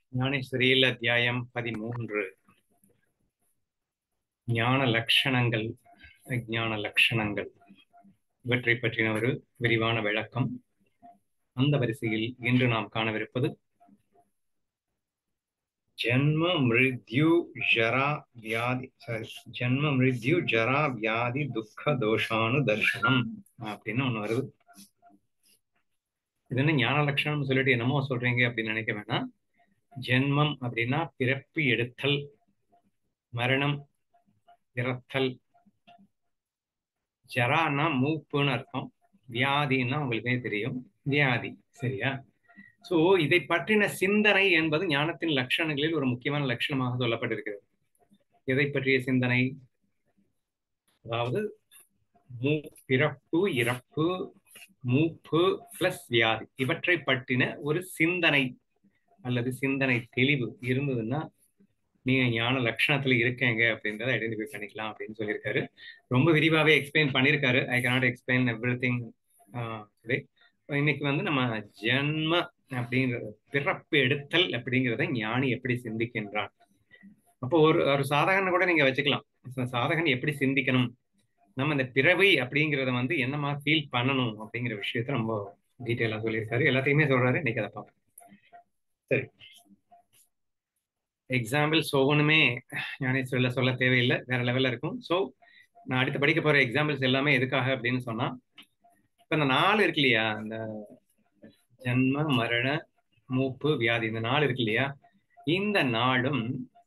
ஞானேஸ்வரியில் அத்தியாயம் பதிமூன்று ஞான லட்சணங்கள் அஜான லட்சணங்கள் இவற்றை பற்றின ஒரு விரிவான விளக்கம் அந்த வரிசையில் இன்று நாம் காணவிருப்பது ஜன்ம மிருத்யு ஜரா வியாதி சாரி ஜன்ம மிருத்யு ஜரா வியாதி துக்க தோஷானு தர்சனம் அப்படின்னு ஒண்ணு வருது இது என்ன ஞான லட்சணம்னு சொல்லிட்டு என்னமோ சொல்றீங்க அப்படின்னு நினைக்க வேணாம் ஜென்மம் அப்படின்னா பிறப்பு எடுத்தல் மரணம் இறத்தல் ஜரான்னா மூப்புன்னு அர்த்தம் வியாதின்னா உங்களுக்கே தெரியும் வியாதி சரியா சோ இதை பற்றின சிந்தனை என்பது ஞானத்தின் லட்சணங்களில் ஒரு முக்கியமான லட்சணமாக சொல்லப்பட்டிருக்கிறது எதை பற்றிய சிந்தனை அதாவது மூ பிறப்பு இறப்பு மூப்பு பிளஸ் வியாதி இவற்றை பற்றின ஒரு சிந்தனை அல்லது சிந்தனை தெளிவு இருந்ததுன்னா நீங்க ஞான லட்சணத்துல இருக்கீங்க அப்படின்றத ஐடென்டிஃபை பண்ணிக்கலாம் அப்படின்னு சொல்லியிருக்காரு ரொம்ப விரிவாவே எக்ஸ்பிளைன் பண்ணியிருக்காரு I cannot explain everything இன்னைக்கு வந்து நம்ம ஜென்ம அப்படிங்கிறது பிறப்பு எடுத்தல் அப்படிங்கிறத ஞானி எப்படி சிந்திக்கின்றான் அப்போ ஒரு ஒரு சாதகனை கூட நீங்க வச்சுக்கலாம் சாதகன் எப்படி சிந்திக்கணும் நம்ம இந்த பிறவை அப்படிங்கிறத வந்து என்னமா ஃபீல் பண்ணணும் அப்படிங்கிற விஷயத்த ரொம்ப டீட்டெயிலாக சொல்லியிருக்காரு எல்லாத்தையுமே சொல்றாரு இன்னைக்கு அதை பார்ப்போம் சரி எக்ஸாம்பிள்ஸ் ஒவ்வொன்றுமே ஞானேஸ்வரில் சொல்ல தேவையில்லை வேற லெவலில் இருக்கும் ஸோ நான் அடுத்து படிக்க போகிற எக்ஸாம்பிள்ஸ் எல்லாமே எதுக்காக அப்படின்னு சொன்னால் இப்போ இந்த நாலு இருக்கு இல்லையா இந்த ஜன்ம மரண மூப்பு வியாதி இந்த நாள் இருக்கு இல்லையா இந்த நாளும்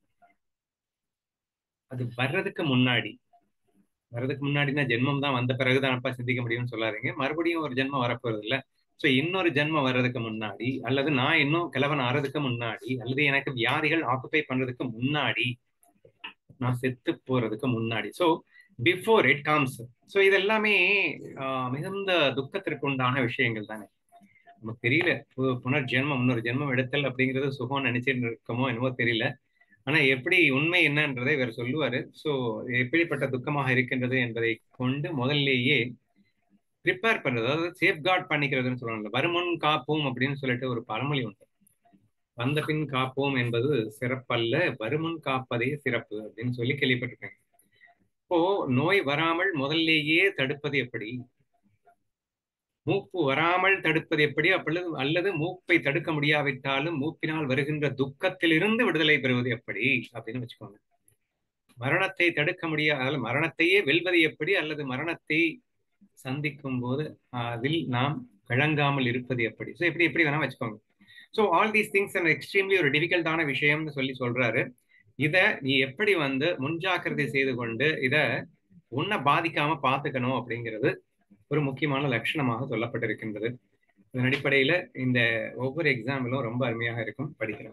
அது வர்றதுக்கு முன்னாடி வர்றதுக்கு முன்னாடினா ஜென்மம் தான் வந்த பிறகுதானப்பா சிந்திக்க முடியும்னு சொல்லாதீங்க மறுபடியும் ஒரு ஜென்மம் வரப்போறது இல்லை ஸோ இன்னொரு ஜென்மம் வர்றதுக்கு முன்னாடி அல்லது நான் இன்னும் கிழவன் ஆறதுக்கு முன்னாடி அல்லது எனக்கு வியாதிகள் ஆக்குப்பை பண்றதுக்கு முன்னாடி நான் செத்து போறதுக்கு முன்னாடி so before it comes so இது எல்லாமே மிகுந்த துக்கத்திற்கு உண்டான விஷயங்கள் தானே நமக்கு தெரியல புனர்ஜென்மம் இன்னொரு ஜென்மம் எடுத்தல் அப்படிங்கிறது சுகம் நினைச்சிட்டு இருக்கமோ என்னவோ தெரியல ஆனா எப்படி உண்மை என்னன்றதை இவர் சொல்லுவாரு ஸோ எப்படிப்பட்ட துக்கமாக இருக்கின்றது என்பதை கொண்டு முதல்லேயே ப்ரிப்பேர் பண்றது அதாவது சேஃப்கார்ட் பண்ணிக்கிறதுன்னு சொல்லுவாங்கல்ல வருமுன் காப்போம் அப்படின்னு சொல்லிட்டு ஒரு பழமொழி உண்டு வந்த பின் காப்போம் என்பது சிறப்பல்ல வருமுன் காப்பதே சிறப்பு அப்படின்னு சொல்லி கேள்விப்பட்டிருக்கேன் இப்போ நோய் வராமல் முதல்லேயே தடுப்பது எப்படி மூப்பு வராமல் தடுப்பது எப்படி அப்பொழுது அல்லது மூப்பை தடுக்க முடியாவிட்டாலும் மூப்பினால் வருகின்ற துக்கத்திலிருந்து விடுதலை பெறுவது எப்படி அப்படின்னு வச்சுக்கோங்க மரணத்தை தடுக்க முடியாது அதாவது மரணத்தையே வெல்வது எப்படி அல்லது மரணத்தை சந்திக்கும் போது அதில் நாம் கழங்காமல் இருப்பது எப்படி ஸோ எப்படி எப்படி வேணா வச்சுக்கோங்க so all these things extremely ஒரு டிஃபிகல்ட்டான விஷயம்னு சொல்லி சொல்றாரு இதை நீ எப்படி வந்து முன்ஜாக்கிரதை செய்து கொண்டு இதை உன்னை பாதிக்காம பார்த்துக்கணும் அப்படிங்கிறது ஒரு முக்கியமான லட்சணமாக சொல்லப்பட்டிருக்கின்றது இதன் அடிப்படையில இந்த ஒவ்வொரு எக்ஸாம்பிளும் ரொம்ப அருமையாக இருக்கும் படிக்கிறேன்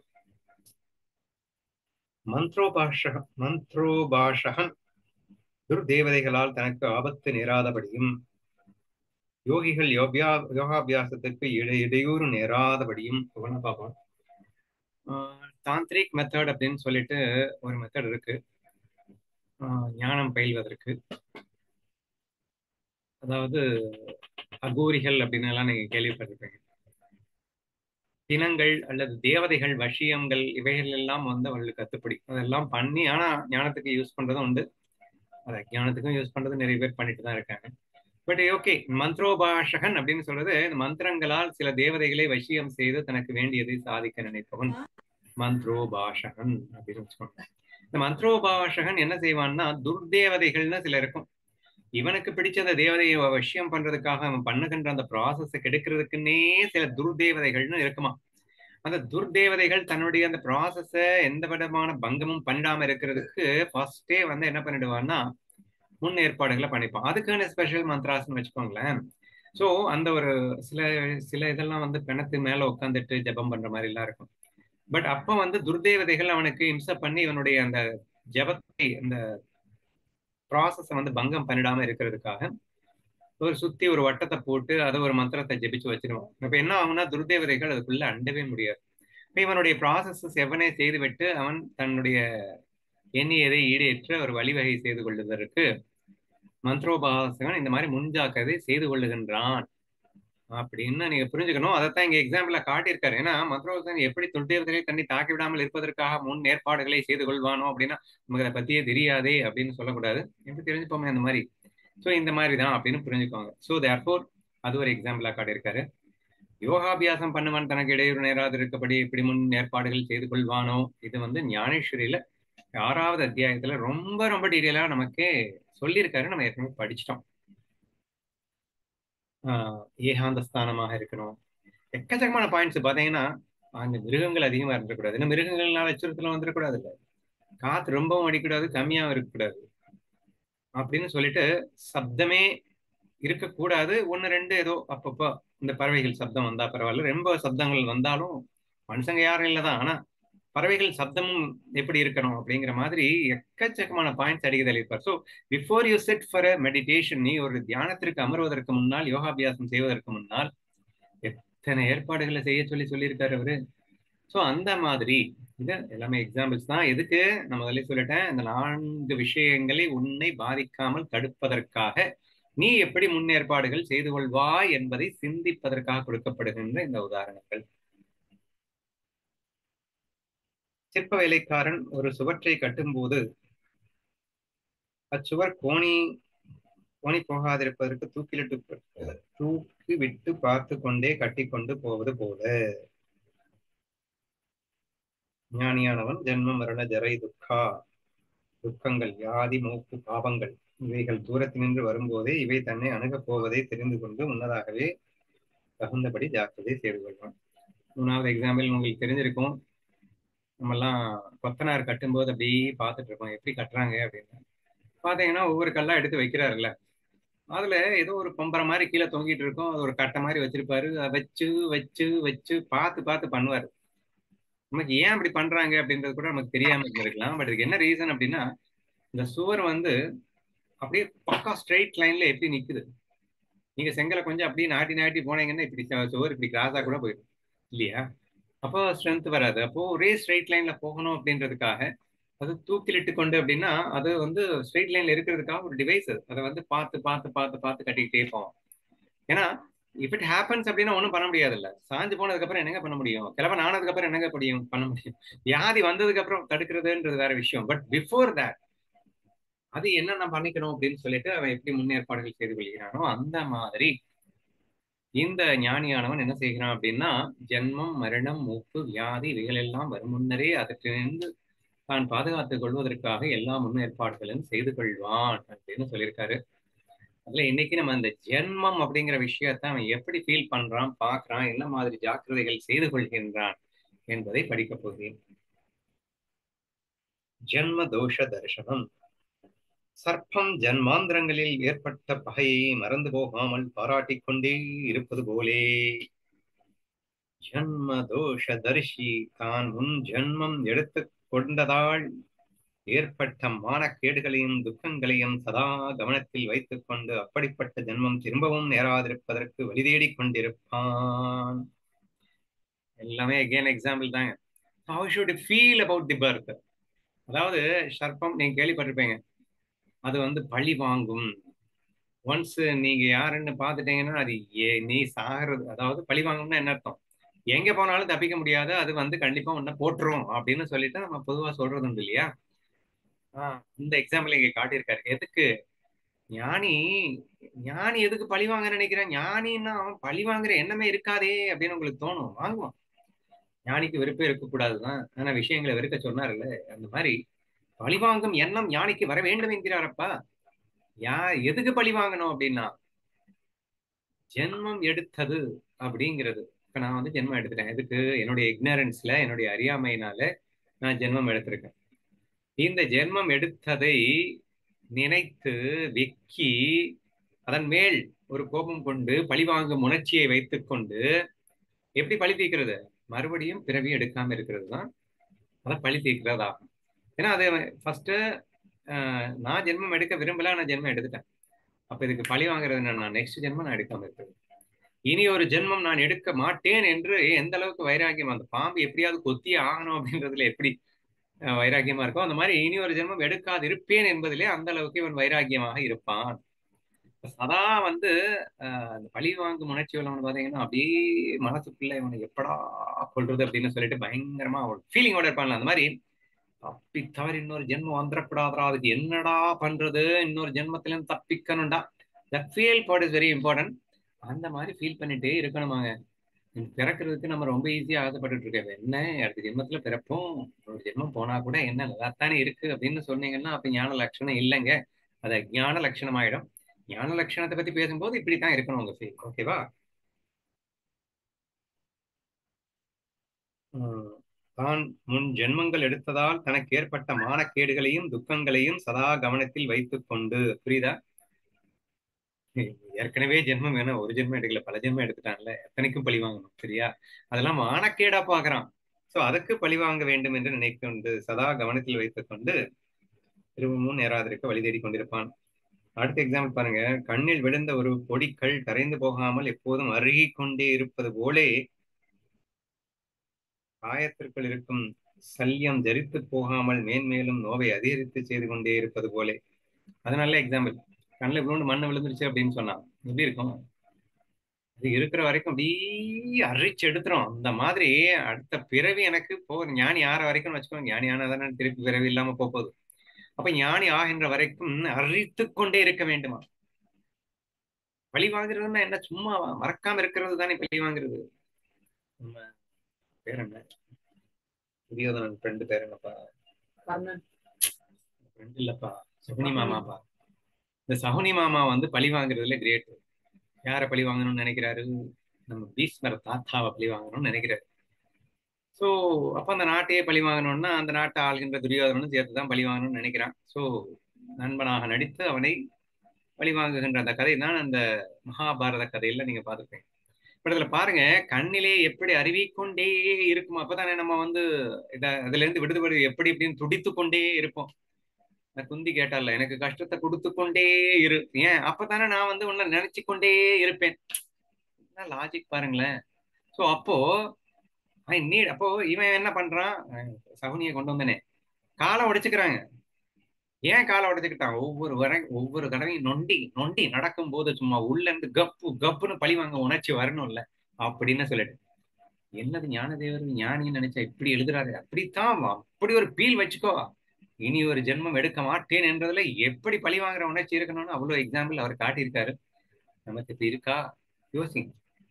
மந்த்ரோபாஷக மந்த்ரோபாஷகன் துர்தேவதைகளால் தனக்கு ஆபத்து நேராதபடியும் யோகிகள் யோபியா யோகாபியாசத்துக்கு இடை இடையூறு நேராதபடியும் பார்ப்போம் தாந்திரிக் மெத்தட் அப்படின்னு சொல்லிட்டு ஒரு மெத்தட் இருக்கு ஞானம் பயில்வதற்கு அதாவது அகோரிகள் அப்படின்னு எல்லாம் நீங்க கேள்விப்பட்டிருப்பீங்க தினங்கள் அல்லது தேவதைகள் வசியங்கள் இவைகள் எல்லாம் வந்து அவர்களுக்கு கத்துப்படி அதெல்லாம் பண்ணி ஆனா ஞானத்துக்கு யூஸ் பண்றதும் உண்டு அது ஞானத்துக்கும் யூஸ் பண்றது நிறைய பேர் பண்ணிட்டு தான் இருக்காங்க பட் ஓகே மந்திரோபாஷகன் அப்படின்னு சொல்றது இந்த மந்திரங்களால் சில தேவதைகளை வசியம் செய்து தனக்கு வேண்டியதை சாதிக்க நினைப்பவன் மந்திரோபாஷகன் அப்படின்னு வச்சுக்கோங்க இந்த மந்திரோபாஷகன் என்ன செய்வான்னா துர்தேவதைகள்னு சில இருக்கும் இவனுக்கு பிடிச்ச அந்த தேவதையை வசியம் பண்றதுக்காக அவன் பண்ணுகின்ற அந்த ப்ராசஸை கெடுக்கிறதுக்குன்னே சில துர்தேவதைகள்னு இருக்குமா அந்த துர்தேவதைகள் தன்னுடைய அந்த ப்ராசஸ எந்த விதமான பங்கமும் பண்ணிடாம இருக்கிறதுக்கு ஃபர்ஸ்டே வந்து என்ன பண்ணிடுவான்னா முன் ஏற்பாடுகளை பண்ணிப்பான் அதுக்கான ஸ்பெஷல் மந்த்ராஸ்ன்னு வச்சுக்கோங்களேன் ஸோ அந்த ஒரு சில சில இதெல்லாம் வந்து பிணத்து மேல உட்காந்துட்டு ஜபம் பண்ற மாதிரி எல்லாம் இருக்கும் பட் அப்போ வந்து துர்தேவதைகள் அவனுக்கு இம்சை பண்ணி இவனுடைய அந்த ஜபத்தை அந்த ப்ராசஸை வந்து பங்கம் பண்ணிடாம இருக்கிறதுக்காக ஒரு சுத்தி ஒரு வட்டத்தை போட்டு அதை ஒரு மந்திரத்தை ஜெபிச்சு வச்சிருவான் இப்ப என்ன ஆகும்னா துர்தேவதைகள் அதுக்குள்ள அண்டவே முடியாது இப்ப இவனுடைய ப்ராசஸஸ் எவனே செய்துவிட்டு அவன் தன்னுடைய எண்ணியதை ஈடேற்ற ஒரு வழிவகை செய்து கொள்வதற்கு மந்திரோபாசகன் இந்த மாதிரி முன்ஜாக்கிரதை செய்து கொள்ளுகின்றான் அப்படின்னு நீங்க புரிஞ்சுக்கணும் அதைத்தான் இங்க எக்ஸாம்பிளா காட்டியிருக்காரு ஏன்னா மதுரோசன் எப்படி துண்டியவர்களை தன்னை தாக்கி விடாமல் இருப்பதற்காக முன் ஏற்பாடுகளை செய்து கொள்வானோ அப்படின்னா நமக்கு அதை பத்தியே தெரியாதே அப்படின்னு சொல்லக்கூடாது எப்படி தெரிஞ்சுப்போமே அந்த மாதிரி ஸோ இந்த மாதிரி தான் அப்படின்னு புரிஞ்சுக்கோங்க ஸோ தேர்ஃபோர் அது ஒரு எக்ஸாம்பிளா காட்டியிருக்காரு யோகாபியாசம் பண்ணுவான் தனக்கு இடையூறு நேராது இருக்கப்படி இப்படி முன் ஏற்பாடுகள் செய்து கொள்வானோ இது வந்து ஞானேஸ்வரியில ஆறாவது அத்தியாயத்துல ரொம்ப ரொம்ப டீட்டெயிலா நமக்கே சொல்லியிருக்காரு நம்ம ஏற்கனவே படிச்சிட்டோம் ஆஹ் ஏகாந்த ஸ்தானமாக இருக்கணும் எக்கச்சக்கமான பாயிண்ட்ஸ் பாத்தீங்கன்னா அங்க மிருகங்கள் அதிகமா இருந்துடக்கூடாது இன்னும் மிருகங்கள்னால அச்சுறுத்தலாம் வந்துடக்கூடாது இல்ல காத்து ரொம்பவும் அடிக்கூடாது கம்மியாவும் இருக்கக்கூடாது அப்படின்னு சொல்லிட்டு சப்தமே இருக்கக்கூடாது ஒன்னு ரெண்டு ஏதோ அப்பப்போ இந்த பறவைகள் சப்தம் வந்தா பரவாயில்ல ரொம்ப சப்தங்கள் வந்தாலும் மனுஷங்க யாரும் இல்லதான் ஆனா பறவைகள் சப்தமும் எப்படி இருக்கணும் அப்படிங்கிற மாதிரி எக்கச்சக்கமான பாயிண்ட்ஸ் அடிக்கதல் இருப்பார் so before you set for meditation நீ ஒரு தியானத்திற்கு அமர்வதற்கு முன்னால் யோகாபியாசம் செய்வதற்கு முன்னால் எத்தனை ஏற்பாடுகளை செய்ய சொல்லி சொல்லியிருக்காரு அவரு ஸோ அந்த மாதிரி இது எல்லாமே எக்ஸாம்பிள்ஸ் தான் எதுக்கு நான் முதல்ல சொல்லிட்டேன் இந்த நான்கு விஷயங்களை உன்னை பாதிக்காமல் தடுப்பதற்காக நீ எப்படி முன்னேற்பாடுகள் செய்து கொள்வாய் என்பதை சிந்திப்பதற்காக கொடுக்கப்படுகின்ற இந்த உதாரணங்கள் சிற்ப வேலைக்காரன் ஒரு சுவற்றை கட்டும்போது அச்சுவர் கோணி கோணி போகாதிருப்பதற்கு தூக்கிலிட்டு தூக்கி விட்டு பார்த்து கொண்டே கட்டி கொண்டு போவது போல ஞானியானவன் ஜென்ம மரண ஜரை துக்கா துக்கங்கள் வியாதி மூப்பு பாவங்கள் இவைகள் தூரத்தினின்று வரும்போதே இவை தன்னை அணுகப் போவதை தெரிந்து கொண்டு முன்னதாகவே தகுந்தபடி ஜாக்கிரதை செய்து கொள்வான் மூணாவது எக்ஸாம்பிள் உங்களுக்கு தெரிஞ்சிருக்கும் நம்மெல்லாம் கொத்தனார் கட்டும்போது அப்படியே பார்த்துட்டு இருக்கோம் எப்படி கட்டுறாங்க அப்படின்னு பாத்தீங்கன்னா ஒவ்வொரு கல்லா எடுத்து வைக்கிறாருல்ல அதுல ஏதோ ஒரு பம்பரை மாதிரி கீழே தொங்கிட்டு இருக்கும் அது ஒரு கட்டை மாதிரி வச்சிருப்பாரு அதை வச்சு வச்சு வச்சு பார்த்து பார்த்து பண்ணுவாரு நமக்கு ஏன் அப்படி பண்றாங்க அப்படின்றது கூட நமக்கு தெரியாம இருந்திருக்கலாம் பட் இதுக்கு என்ன ரீசன் அப்படின்னா இந்த சுவர் வந்து அப்படியே பக்கா ஸ்ட்ரெயிட் லைன்ல எப்படி நிக்குது நீங்க செங்கலை கொஞ்சம் அப்படியே நாட்டி நாட்டி போனீங்கன்னா இப்படி சுவர் இப்படி கிராஸா கூட போயிடும் இல்லையா அப்போ ஸ்ட்ரென்த் வராது அப்போ ஒரே ஸ்ட்ரெயிட் லைன்ல போகணும் அப்படின்றதுக்காக அது தூக்கிலிட்டு கொண்டு அப்படின்னா அது வந்து ஸ்ட்ரெயிட் லைன்ல இருக்கிறதுக்காக ஒரு டிவைஸ் அதை வந்து பார்த்து பார்த்து பார்த்து பார்த்து கட்டிக்கிட்டே போவோம் ஏன்னா இஃப் இட் ஹேப்பன்ஸ் அப்படின்னா ஒன்றும் பண்ண முடியாது இல்ல சாஞ்சு போனதுக்கு அப்புறம் என்னங்க பண்ண முடியும் கிழவன் ஆனதுக்கு அப்புறம் என்னங்க முடியும் பண்ண முடியும் வியாதி வந்ததுக்கு அப்புறம் தடுக்கிறதுன்றது வேற விஷயம் பட் பிஃபோர் தட் அது என்னென்ன பண்ணிக்கணும் அப்படின்னு சொல்லிட்டு அவன் எப்படி முன்னேற்பாடுகள் செய்து கொள்கிறானோ அந்த மாதிரி இந்த ஞானியானவன் என்ன செய்கிறான் அப்படின்னா ஜென்மம் மரணம் மூப்பு வியாதி இவைகள் எல்லாம் வரும் முன்னரே அதற்கிருந்து தான் பாதுகாத்துக் கொள்வதற்காக எல்லா முன்னேற்பாடுகளும் செய்து கொள்வான் அப்படின்னு சொல்லியிருக்காரு அதுல இன்னைக்கு நம்ம அந்த ஜென்மம் அப்படிங்கிற விஷயத்த அவன் எப்படி ஃபீல் பண்றான் பாக்குறான் என்ன மாதிரி ஜாக்கிரதைகள் செய்து கொள்கின்றான் என்பதை படிக்க போகிறேன் ஜென்ம தோஷ தரிசனம் சர்ப்பம் ஜன்மாந்திரங்களில் ஏற்பட்ட பகையை மறந்து போகாமல் பாராட்டிக் கொண்டே இருப்பது போலே ஜன்ம தோஷ தரிசி தான் முன் ஜென்மம் எடுத்து கொண்டதால் ஏற்பட்ட மானக்கேடுகளையும் துக்கங்களையும் சதா கவனத்தில் வைத்துக் கொண்டு அப்படிப்பட்ட ஜென்மம் திரும்பவும் நேராதிருப்பதற்கு வழி தேடிக் கொண்டிருப்பான் எல்லாமே அகெயின் எக்ஸாம்பிள் தாங்க how should feel about the birth அதாவது சர்ப்பம் நீங்க கேள்விப்பட்டிருப்பீங்க அது வந்து பழி வாங்கும் ஒன்ஸ் நீங்க யாருன்னு பாத்துட்டீங்கன்னா அது ஏ நீ சாகிறது அதாவது பழி வாங்கும்னா என்ன அர்த்தம் எங்க போனாலும் தப்பிக்க முடியாது அது வந்து கண்டிப்பா உன்ன போட்டுரும் அப்படின்னு சொல்லிட்டு நம்ம பொதுவா சொல்றது உண்டு இல்லையா ஆஹ் இந்த எக்ஸாம்பிள் இங்க காட்டியிருக்காரு எதுக்கு ஞானி ஞானி எதுக்கு பழி வாங்க நினைக்கிறான் ஞானின்னா அவன் பழி வாங்குற எண்ணமே இருக்காதே அப்படின்னு உங்களுக்கு தோணும் வாங்குவான் ஞானிக்கு வெறுப்பே இருக்கக்கூடாதுதான் ஆனா விஷயங்களை வெறுக்க சொன்னார்ல அந்த மாதிரி பழிவாங்கும் எண்ணம் ஞானிக்கு வர வேண்டும் என்கிறாரப்பா யா எதுக்கு பழி வாங்கணும் அப்படின்னா ஜென்மம் எடுத்தது அப்படிங்கிறது இப்ப நான் வந்து ஜென்மம் எடுத்துட்டேன் எதுக்கு என்னுடைய இக்னரன்ஸ்ல என்னுடைய அறியாமையினால நான் ஜென்மம் எடுத்திருக்கேன் இந்த ஜென்மம் எடுத்ததை நினைத்து வெக்கி அதன் மேல் ஒரு கோபம் கொண்டு பழிவாங்கும் உணர்ச்சியை வைத்துக்கொண்டு எப்படி பழி தீர்க்கிறது மறுபடியும் பிறவி எடுக்காம இருக்கிறது தான் அதை பழி தீர்க்கிறதா ஏன்னா அது ஃபர்ஸ்ட் நான் ஜென்மம் எடுக்க விரும்பல நான் ஜென்மம் எடுத்துட்டேன் அப்ப இதுக்கு பழி வாங்குறது நான் நெக்ஸ்ட் ஜென்மம் நான் எடுக்காம இருக்கிறது இனி ஒரு ஜென்மம் நான் எடுக்க மாட்டேன் என்று எந்த அளவுக்கு வைராகியம் அந்த பாம்பு எப்படியாவது கொத்தி ஆகணும் அப்படின்றதுல எப்படி வைராக்கியமா இருக்கும் அந்த மாதிரி இனி ஒரு ஜென்மம் எடுக்காது இருப்பேன் என்பதிலே அந்த அளவுக்கு இவன் வைராக்கியமாக இருப்பான் சதா வந்து ஆஹ், அந்த பழி வாங்கும் உணர்ச்சி உள்ளவன் பாத்தீங்கன்னா அப்படியே மனசுக்குள்ள இவனை எப்படா கொள்றது அப்படின்னு சொல்லிட்டு பயங்கரமா ஃபீலிங்கோட இருப்பான்ல அந்த மாதிரி அப்படி தவிர இன்னொரு ஜென்மம் வந்துடக்கூடாதா அதுக்கு என்னடா பண்றது இன்னொரு ஜென்மத்துல இருந்து தப்பிக்கணும்டா that feel part is very important அந்த மாதிரி ஃபீல் பண்ணிட்டே இருக்கணுமாங்க பிறக்கிறதுக்கு நம்ம ரொம்ப ஈஸியா ஆசைப்பட்டுட்டு இருக்கோம் என்ன அடுத்த ஜென்மத்துல பிறப்போம் ஒரு ஜென்மம் போனா கூட என்ன நல்லாத்தானே இருக்கு அப்படின்னு சொன்னீங்கன்னா அப்ப ஞான லட்சணம் இல்லைங்க அது அஜ்ஞான லட்சணம் ஆயிடும் ஞான லட்சணத்தை பத்தி பேசும்போது இப்படித்தான் இருக்கணும் உங்க ஃபீல் ஓகேவா உம், தான் முன் ஜென்மங்கள் எடுத்ததால் தனக்கு ஏற்பட்ட மானக்கேடுகளையும் துக்கங்களையும் சதா கவனத்தில் வைத்துக் கொண்டு புரியுதா ஏற்கனவே ஜென்மம் வேணும் ஒரு ஜென்மம் எடுக்கல பல ஜென்மம் எடுத்துட்டான்ல எத்தனைக்கும் பழி வாங்கணும் சரியா அதெல்லாம் மானக்கேடா பாக்குறான் சோ அதுக்கு பழி வாங்க வேண்டும் என்று நினைக்கொண்டு சதா கவனத்தில் வைத்துக் கொண்டு திரும்பவும் நேராதிருக்க வழி தேடிக் கொண்டிருப்பான் அடுத்த எக்ஸாம்பிள் பாருங்க கண்ணில் விழுந்த ஒரு பொடிக்கல் கரைந்து போகாமல் எப்போதும் அருகிக் கொண்டே இருப்பது போலே காயத்திற்குள் இருக்கும் சல்யம் ஜரித்து போகாமல் மேன்மேலும் நோவை அதிகரித்து செய்து கொண்டே இருப்பது போலே அதனால எக்ஸாம்பிள் கண்ணில் விழுந்து மண்ணு விழுந்துருச்சு அப்படின்னு சொன்னா எப்படி இருக்கும் அது இருக்கிற வரைக்கும் அப்படியே அரிச்சு எடுத்துரும் அந்த மாதிரி அடுத்த பிறவி எனக்கு போ ஞானி ஆற வரைக்கும் வச்சுக்கோங்க ஞானி ஆனாதானே திருப்பி பிறவி இல்லாம போக போகுது அப்ப ஞானி ஆகின்ற வரைக்கும் அரித்து கொண்டே இருக்க வேண்டுமா பழி வாங்குறதுன்னா என்ன சும்மா மறக்காம இருக்கிறது தானே பழி வாங்குறது நம்ம பேர் என்ன துரியோதனன் ஃப்ரெண்டு பேர் என்னப்பா கர்ணன் ஃப்ரெண்ட் இல்லப்பா சகுனி மாமாப்பா இந்த சகுனி மாமா வந்து பழி வாங்குறதுல கிரேட் யார பழி வாங்கணும்னு நினைக்கிறாரு நம்ம பீஸ்மர தாத்தாவை பழி வாங்கணும்னு நினைக்கிறாரு சோ அப்ப அந்த நாட்டையே பழி வாங்கணும்னா அந்த நாட்டை ஆள்கின்ற துரியோதனனும் சேர்த்து தான் பழி வாங்கணும்னு நினைக்கிறான் சோ நண்பனாக நடித்து அவனை பழி வாங்குகின்ற அந்த கதை தான் அந்த மகாபாரத கதையில நீங்க பார்த்துருப்பீங்க இப்ப இதுல பாருங்க கண்ணிலே எப்படி அருவிக்கொண்டே இருக்குமோ அப்பதானே நம்ம வந்து இத அதுல இருந்து விடுதலை எப்படி இப்படின்னு துடித்து கொண்டே இருப்போம் இந்த குந்தி கேட்டால எனக்கு கஷ்டத்தை கொடுத்து கொண்டே இரு ஏன் அப்பதானே நான் வந்து உன்னை நினைச்சு கொண்டே இருப்பேன் லாஜிக் பாருங்களேன் சோ அப்போ ஐ நீட் அப்போ இவன் என்ன பண்றான் சகுனியை கொண்டு வந்தனே காலை உடைச்சுக்கிறாங்க ஏன் காலை உடைச்சுக்கிட்டான் ஒவ்வொரு வரை ஒவ்வொரு தடவையும் நொண்டி நொண்டி நடக்கும் போது சும்மா உள்ள இருந்து கப்பு கப்புன்னு பழி வாங்க உணர்ச்சி வரணும்ல அப்படின்னு சொல்லிட்டு என்னது ஞானதேவர் ஞானின்னு நினைச்சா இப்படி எழுதுறாரு அப்படித்தான் அப்படி ஒரு பீல் வச்சுக்கோ இனி ஒரு ஜென்மம் எடுக்க மாட்டேன் என்றதுல எப்படி பழி வாங்குற உணர்ச்சி இருக்கணும்னு அவ்வளவு எக்ஸாம்பிள் அவர் காட்டியிருக்காரு நமக்கு இப்ப இருக்கா யோசிங்க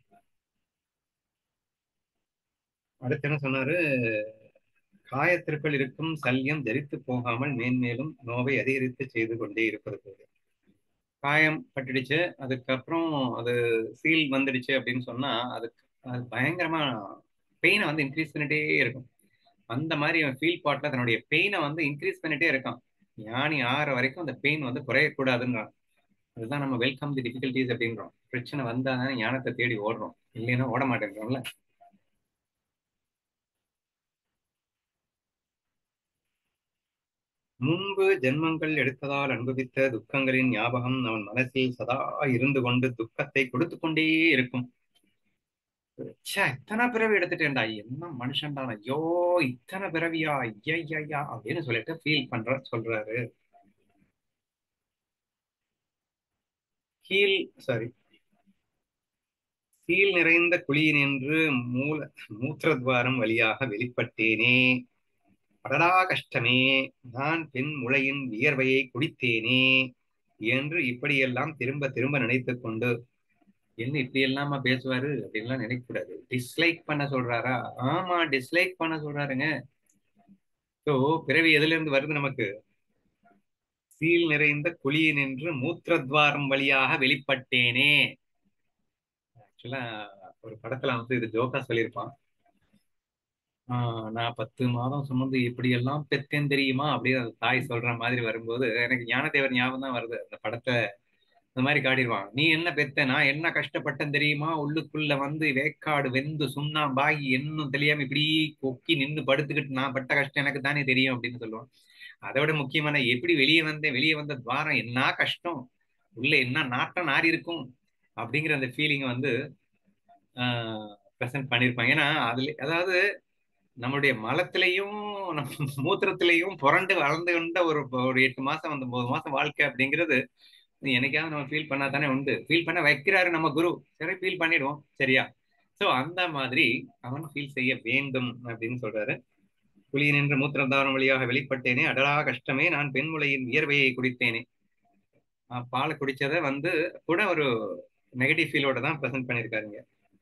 அடுத்து என்ன சொன்னாரு காயத்திற்குள் இருக்கும் சல்யம் தரித்து போகாமல் மேன்மேலும் நோவை அதிகரித்து செய்து கொண்டே இருப்பது போல காயம் பட்டுடுச்சு அதுக்கப்புறம் அது சீல் வந்துடுச்சு அப்படின்னு சொன்னா அதுக்கு அது பயங்கரமா பெயினை வந்து இன்க்ரீஸ் பண்ணிட்டே இருக்கும் அந்த மாதிரி அவன் ஃபீல் பாட்ல தன்னுடைய பெயினை வந்து இன்க்ரீஸ் பண்ணிட்டே இருக்கான் ஞானி ஆற வரைக்கும் அந்த பெயின் வந்து குறையக்கூடாதுன்றான் அதுதான் நம்ம வெல்கம் தி டிஃபிகல்டிஸ் அப்படின்றோம் பிரச்சனை வந்தா தானே ஞானத்தை தேடி ஓடுறோம் இல்லைன்னா ஓட மாட்டேங்கிறோம்ல முன்பு ஜென்மங்கள் எடுத்ததால் அனுபவித்த துக்கங்களின் ஞாபகம் அவன் மனசில் சதா இருந்து கொண்டு துக்கத்தை கொடுத்து கொண்டே இருக்கும் ச்சே இத்தனை பிறவி எடுத்துட்டேன்டா என்ன மனுஷன்டா ஐயோ இத்தனை பிறவியா ஐயா அப்படின்னு சொல்லிட்டு ஃபீல் பண்ற சொல்றாரு கீழ் சாரி சீல் நிறைந்த குழியின் என்று மூல மூத்திரத்வாரம் வழியாக வெளிப்பட்டேனே அடடா கஷ்டமே நான் பெண் முளையின் வியர்வையை குடித்தேனே என்று இப்படியெல்லாம் திரும்ப திரும்ப நினைத்துக் கொண்டு என்ன இப்படி எல்லாமா பேசுவாரு அப்படின்லாம் நினைக்க கூடாது டிஸ்லைக் பண்ண சொல்றாரா ஆமா டிஸ்லைக் பண்ண சொல்றாருங்க சோ பிறவி எதுல இருந்து வருது நமக்கு சீல் நிறைந்த குழியின் என்று மூத்திரத்வாரம் வழியாக வெளிப்பட்டேனே ஆக்சுவலா ஒரு படத்துல வந்து இது ஜோக்கா சொல்லியிருப்பான் ஆஹ் நான் பத்து மாதம் சுமந்து இப்படி எல்லாம் பெத்தேன் தெரியுமா அப்படின்னு அந்த தாய் சொல்ற மாதிரி வரும்போது எனக்கு ஞானதேவர் ஞாபகம் தான் வருது அந்த படத்தை இந்த மாதிரி காட்டிடுவான் நீ என்ன பெத்த நான் என்ன கஷ்டப்பட்டேன் தெரியுமா உள்ளுக்குள்ள வந்து வேக்காடு வெந்து சுண்ணாம்பாகி இன்னும் தெரியாம இப்படி கொக்கி நின்று படுத்துக்கிட்டு நான் பட்ட கஷ்டம் எனக்கு தானே தெரியும் அப்படின்னு சொல்லுவான் அதை விட முக்கியமான எப்படி வெளியே வந்தேன் வெளியே வந்த துவாரம் என்ன கஷ்டம் உள்ள என்ன நாட்டம் நாரி இருக்கும் அப்படிங்கிற அந்த ஃபீலிங் வந்து ப்ரெசென்ட் பண்ணியிருப்பாங்க ஏன்னா அதுல அதாவது நம்மளுடைய மலத்திலையும் நம்ம மூத்திரத்திலையும் புரண்டு வளர்ந்து கொண்ட ஒரு ஒரு எட்டு மாசம் அந்த ஒன்பது மாசம் வாழ்க்கை அப்படிங்கிறது என்னைக்காவது நம்ம ஃபீல் பண்ணா தானே உண்டு ஃபீல் பண்ண வைக்கிறாரு நம்ம குரு சரி ஃபீல் பண்ணிடுவோம் சரியா சோ அந்த மாதிரி அவன் ஃபீல் செய்ய வேண்டும் அப்படின்னு சொல்றாரு புலி நின்று மூத்திரதாரம் வழியாக வெளிப்பட்டேனே அடலா கஷ்டமே நான் பெண்முலையின் வியர்வையை குடித்தேனே ஆஹ் பாலை குடிச்சதை வந்து கூட ஒரு நெகட்டிவ் ஃபீலோட தான் ப்ரெசென்ட் பண்ணியிருக்காருங்க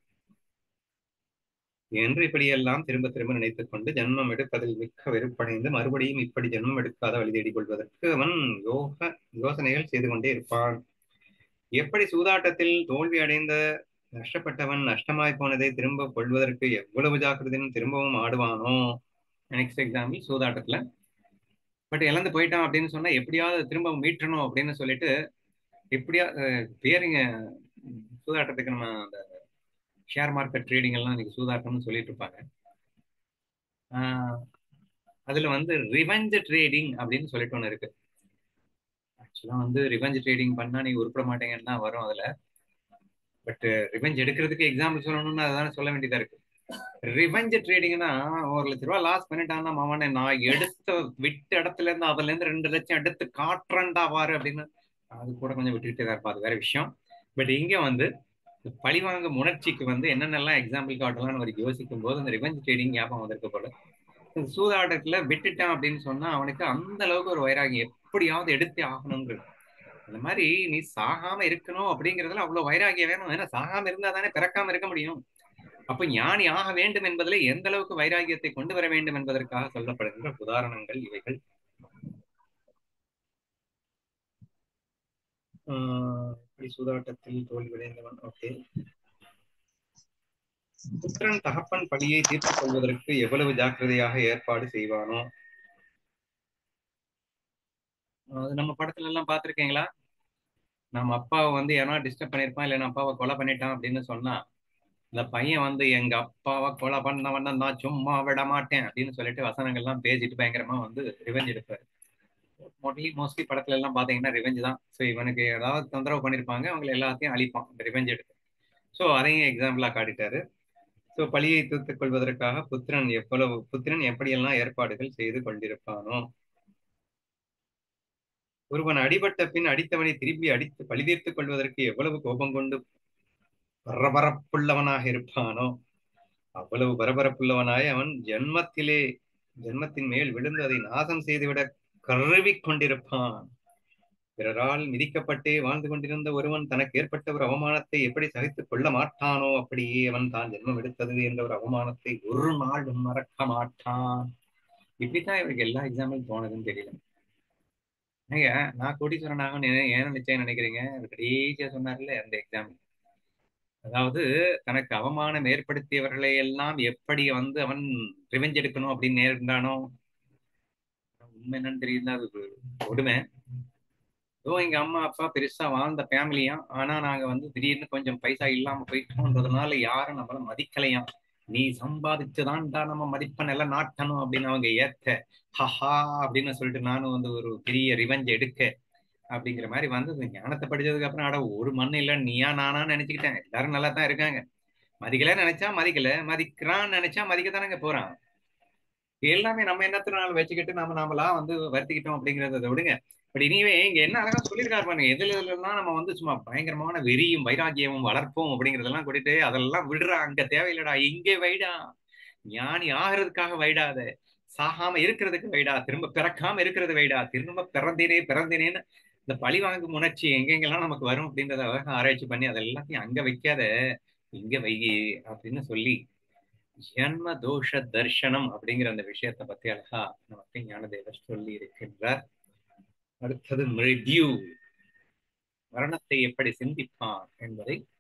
என்று இப்படியெல்லாம் திரும்ப திரும்ப நினைத்துக் கொண்டு ஜன்மம் எடுப்பதில் மிக்க வெறுப்படைந்து மறுபடியும் இப்படி ஜன்மம் எடுக்காத வழி தேடிக் கொள்வதற்கு அவன் யோக யோசனைகள் செய்து கொண்டே இருப்பான் எப்படி சூதாட்டத்தில் தோல்வி அடைந்த நஷ்டப்பட்டவன் நஷ்டமாய் போனதை திரும்ப கொள்வதற்கு எவ்வளவு ஜாக்கிரதையும் திரும்பவும் ஆடுவானோ நெக்ஸ்ட் எக்ஸாம்பிள் சூதாட்டத்துல பட் இழந்து போயிட்டான் அப்படின்னு சொன்னா எப்படியாவது திரும்ப மீட்டணும் அப்படின்னு சொல்லிட்டு எப்படியா அஹ் பேருங்க சூதாட்டத்துக்கு நம்ம அந்த ஷேர் மார்க்கெட் ட்ரேடிங் எல்லாம் இன்னைக்கு சூதாட்டம்னு சொல்லிட்டு இருப்பாங்க ஆஹ் அதுல வந்து ரிவெஞ்ச் ட்ரேடிங் அப்படின்னு சொல்லிட்டு ஒண்ணு இருக்கு ஆக்சுவலா வந்து ரிவெஞ்ச் ட்ரேடிங் பண்ணா நீ உருப்பட மாட்டேங்கன்னு தான் வரும் அதுல பட் ரிவெஞ்ச் எடுக்கிறதுக்கு எக்ஸாம்பிள் சொல்லணும்னா அதானே சொல்ல வேண்டியதா இருக்கு ரிவெஞ்ச் ட்ரேடிங்னா ஒரு லட்ச ரூபா லாஸ் பண்ணிட்டான்னா மாமனே நான் எடுத்த விட்ட இடத்துல இருந்து அதுல இருந்து ரெண்டு லட்சம் எடுத்து காட்டுறேன்டா வாரு அப்படின்னு அது கூட கொஞ்சம் விட்டுக்கிட்டே தான் இருப்பா அது வேற விஷயம் பட் இங்க வந்து பழிவாங்கும் உணர்ச்சிக்கு வந்து என்னென்னலாம் எக்ஸாம்பிள் காட்டலாம்னு அவர் யோசிக்கும் போது அந்த ரிவெஞ்ச் ட்ரேடிங் ஞாபகம் வந்திருக்க போல இந்த சூதாட்டத்துல விட்டுட்டான் அப்படின்னு சொன்னா அவனுக்கு அந்த அளவுக்கு ஒரு வைராகியம் எப்படியாவது எடுத்தே ஆகணுங்கிறது அந்த மாதிரி நீ சாகாம இருக்கணும் அப்படிங்கறதுல அவ்வளவு வைராகியம் வேணும் ஏன்னா சாகாம இருந்தா தானே பிறக்காம இருக்க முடியும் அப்ப ஞானி ஆக வேண்டும் என்பதிலே எந்த அளவுக்கு வைராகியத்தை கொண்டு வர வேண்டும் என்பதற்காக சொல்லப்படுகின்ற உதாரணங்கள் இவைகள் ஆஹ் இப்படி சூதாட்டத்தில் தோல்வியடைந்தவன் ஓகே புத்திரன் தகப்பன் பழியை தீர்த்துக் கொள்வதற்கு எவ்வளவு ஜாக்கிரதையாக ஏற்பாடு செய்வானோ அது நம்ம படத்துல எல்லாம் பார்த்திருக்கீங்களா நம்ம அப்பாவை வந்து ஏன்னா டிஸ்டர்ப் பண்ணிருப்பான் இல்லைன்னா அப்பாவை கொலை பண்ணிட்டான் அப்படின்னு சொன்னா இந்த பையன் வந்து எங்க அப்பாவை கொலை பண்ணவன நான் சும்மா விட மாட்டேன் அப்படின்னு சொல்லிட்டு வசனங்கள்லாம் பேசிட்டு பயங்கரமா வந்து ரிவெஞ்ச் எடுப்பாரு மோட்லி மோஸ்ட்லி படத்துல எல்லாம் பாத்தீங்கன்னா ரிவெஞ்ச் தான் ஸோ இவனுக்கு ஏதாவது தொந்தரவு பண்ணிருப்பாங்க அவங்க எல்லாத்தையும் அழிப்பான் இந்த ரிவெஞ்ச் எடுத்து ஸோ அதையும் எக்ஸாம்பிளா காட்டிட்டாரு ஸோ பழியை தூத்துக் கொள்வதற்காக புத்திரன் எவ்வளவு புத்திரன் எப்படியெல்லாம் ஏற்பாடுகள் செய்து கொண்டிருப்பானோ ஒருவன் அடிபட்ட பின் அடித்தவனை திருப்பி அடித்து பழி தீர்த்துக் கொள்வதற்கு எவ்வளவு கோபம் கொண்டு பரபரப்புள்ளவனாக இருப்பானோ அவ்வளவு பரபரப்புள்ளவனாய் அவன் ஜென்மத்திலே ஜென்மத்தின் மேல் விழுந்து அதை நாசம் செய்துவிட கருவிக் கொண்டிருப்பான் பிறரால் மிதிக்கப்பட்டே வாழ்ந்து கொண்டிருந்த ஒருவன் தனக்கு ஏற்பட்ட ஒரு அவமானத்தை எப்படி சகித்துக் கொள்ள மாட்டானோ அப்படியே அவன் தான் ஜென்மம் எடுத்தது என்ற ஒரு அவமானத்தை ஒரு நாளும் மறக்க மாட்டான் இப்படித்தான் இவருக்கு எல்லா எக்ஸாம்பிளும் தோணுதுன்னு தெரியல ஏங்க நான் கோடீஸ்வரன் ஆகும் ஏன் நிச்சயம் நினைக்கிறீங்க கடைசியா சொன்னார்ல அந்த எக்ஸாம் அதாவது தனக்கு அவமானம் ஏற்படுத்தியவர்களை எல்லாம் எப்படி வந்து அவன் ரிவெஞ்ச் எடுக்கணும் அப்படின்னு நேர்ந்தானோ உண்மை என்னன்னு தெரியல அது கொடுமை ஓ எங்க அம்மா அப்பா பெருசா வாழ்ந்த ஃபேமிலியா ஆனா நாங்க வந்து திடீர்னு கொஞ்சம் பைசா இல்லாம போயிட்டோம்ன்றதுனால யாரும் நம்மள மதிக்கலையாம் நீ சம்பாதிச்சுதான்டா நம்ம மதிப்பெண் எல்லாம் நாட்டணும் அப்படின்னு அவங்க ஏத்த ஹஹா அப்படின்னு சொல்லிட்டு நானும் வந்து ஒரு பெரிய ரிவெஞ்ச் எடுக்க அப்படிங்கிற மாதிரி வந்து ஞானத்தை படிச்சதுக்கு அப்புறம் அட ஒரு மண்ணு இல்ல நீயா நானா நினைச்சுக்கிட்டேன் எல்லாரும் நல்லா தான் இருக்காங்க மதிக்கல நினைச்சா மதிக்கல மதிக்கிறான்னு நினைச்சா மதிக்கத்தானங்க போறான் எல்லாமே நம்ம என்னத்தினால வச்சுக்கிட்டு நம்ம நாமளா வந்து வருத்திக்கிட்டோம் அப்படிங்கறத விடுங்க பட் இனிவே இங்க என்ன அழகா சொல்லியிருக்காரு பாருங்க எதுல எல்லாம் நம்ம வந்து சும்மா பயங்கரமான வெறியும் வைராகியமும் வளர்ப்போம் அப்படிங்கறதெல்லாம் கூட்டிட்டு அதெல்லாம் விடுறா அங்க தேவையில்லடா இங்கே வைடா ஞானி ஆகிறதுக்காக வைடாத சாகாம இருக்கிறதுக்கு வைடா திரும்ப பிறக்காம இருக்கிறது வைடா திரும்ப பிறந்தேனே பிறந்தேனேன்னு இந்த பழி வாங்கும் உணர்ச்சி எங்கெங்கெல்லாம் நமக்கு வரும் அப்படின்றத அழகா ஆராய்ச்சி பண்ணி அது எல்லாத்தையும் அங்க வைக்காத இங்க வை அப்படின்னு சொல்லி ஜென்ம தோஷ தர்ஷனம் அப்படிங்கிற அந்த விஷயத்த பத்தி அழகா நமக்கு ஞானதேவர் சொல்லி இருக்கின்றார் அடுத்தது மிருத்யூ மரணத்தை எப்படி சிந்திப்பான் என்பதை